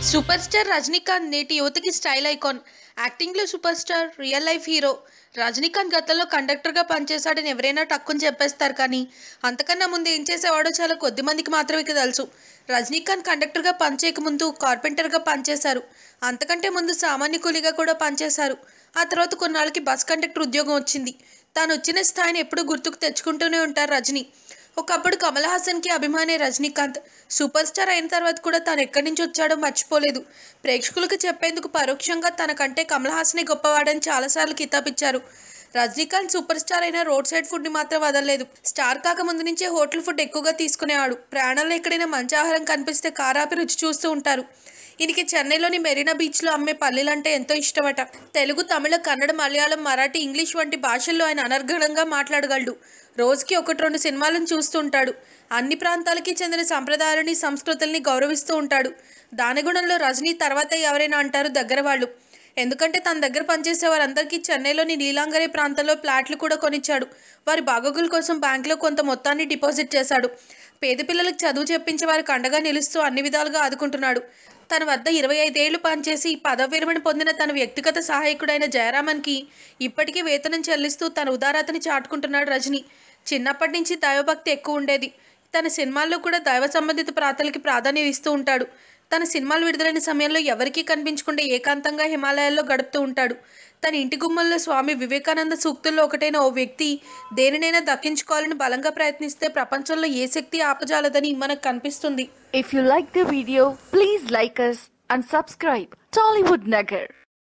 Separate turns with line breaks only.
Super star Rajinikanth నేటి యువతకి style icon యాక్టింగ్లో super star real life hero Rajinikanth గతంలో కండక్టర్గా పనిచేశాడని ఎవరైనా టక్కుని చెప్పేస్తారు కానీ అంతకన్నా ముందు ఏం చేసేవాడో చాలా కొద్ది మందికి మాత్రమే తెలుసు రజనీకాంత్ కండక్టర్గా పనిచేయక ముందు కార్పెంటర్గా పనిచేశారు అంతకంటే ముందు సామాన్య కూలీగా కూడా పనిచేశారు ఆ తర్వాత కొన్నాళ్ళకి బస్ కండక్టర్ ఉద్యోగం వచ్చింది తాను వచ్చిన స్థాయిని ఎప్పుడూ గుర్తుకు తెచ్చుకుంటూనే ఉంటారు రజనీ ఒకప్పుడు కమల్ హాసన్కి అభిమానే రజనీకాంత్ సూపర్ స్టార్ అయిన తర్వాత కూడా తాను ఎక్కడి నుంచి వచ్చాడో మర్చిపోలేదు ప్రేక్షకులకు చెప్పేందుకు పరోక్షంగా తనకంటే కమల్ హాసనే గొప్పవాడని చాలాసార్లు కితాబిచ్చారు రజనీకాంత్ సూపర్ స్టార్ అయిన రోడ్ సైడ్ ఫుడ్ని మాత్రం వదలలేదు స్టార్ కాక ముందు నుంచే హోటల్ ఫుడ్ ఎక్కువగా తీసుకునేవాడు ప్రయాణంలో ఎక్కడైనా మంచి ఆహారం కనిపిస్తే కారాపి రుచి చూస్తూ ఉంటారు ఈయనకి చెన్నైలోని మెరీనా బీచ్లో అమ్మే పల్లీలంటే ఎంతో ఇష్టమట తెలుగు తమిళ కన్నడ మలయాళం మరాఠీ ఇంగ్లీష్ వంటి భాషల్లో ఆయన అనర్గళంగా మాట్లాడగలడు రోజుకి ఒకటి రెండు సినిమాలను చూస్తుంటాడు అన్ని ప్రాంతాలకి చెందిన సంప్రదాయాలని సంస్కృతుల్ని గౌరవిస్తూ ఉంటాడు దానగుణంలో రజనీ తర్వాత ఎవరైనా అంటారు దగ్గర వాళ్ళు ఎందుకంటే తన దగ్గర పనిచేసే వారందరికీ చెన్నైలోని నీలాంగరే ప్రాంతంలో ప్లాట్లు కూడా కొనిచ్చాడు వారి బాగోగుల కోసం బ్యాంకులో కొంత మొత్తాన్ని డిపాజిట్ చేశాడు పేద పిల్లలకు చదువు చెప్పించే వారికి అండగా నిలుస్తూ అన్ని విధాలుగా ఆదుకుంటున్నాడు తన వద్ద ఇరవై ఐదేళ్లు పనిచేసి పదవి విరమణ పొందిన తన వ్యక్తిగత సహాయకుడైన జయరామన్కి ఇప్పటికీ వేతనం చెల్లిస్తూ తన ఉదారతని చాటుకుంటున్నాడు రజనీ చిన్నప్పటి నుంచి దైవభక్తి ఎక్కువ ఉండేది తన సినిమాల్లో కూడా దైవ సంబంధిత ప్రార్థనలకి ప్రాధాన్యం ఇస్తూ ఉంటాడు తన సినిమాలు విడుదలైన సమయంలో ఎవరికీ కనిపించకుండా ఏకాంతంగా హిమాలయాల్లో గడుపుతూ ఉంటాడు తన ఇంటి గుమ్మల్లో స్వామి వివేకానంద సూక్తుల్లో ఒకటైన ఓ వ్యక్తి దేనినైనా దక్కించుకోవాలని బలంగా ప్రయత్నిస్తే ప్రపంచంలో ఏ శక్తి ఆపజాలదని మనకు కనిపిస్తుంది
If you like the video, please like us and subscribe. Tollywood Nagar.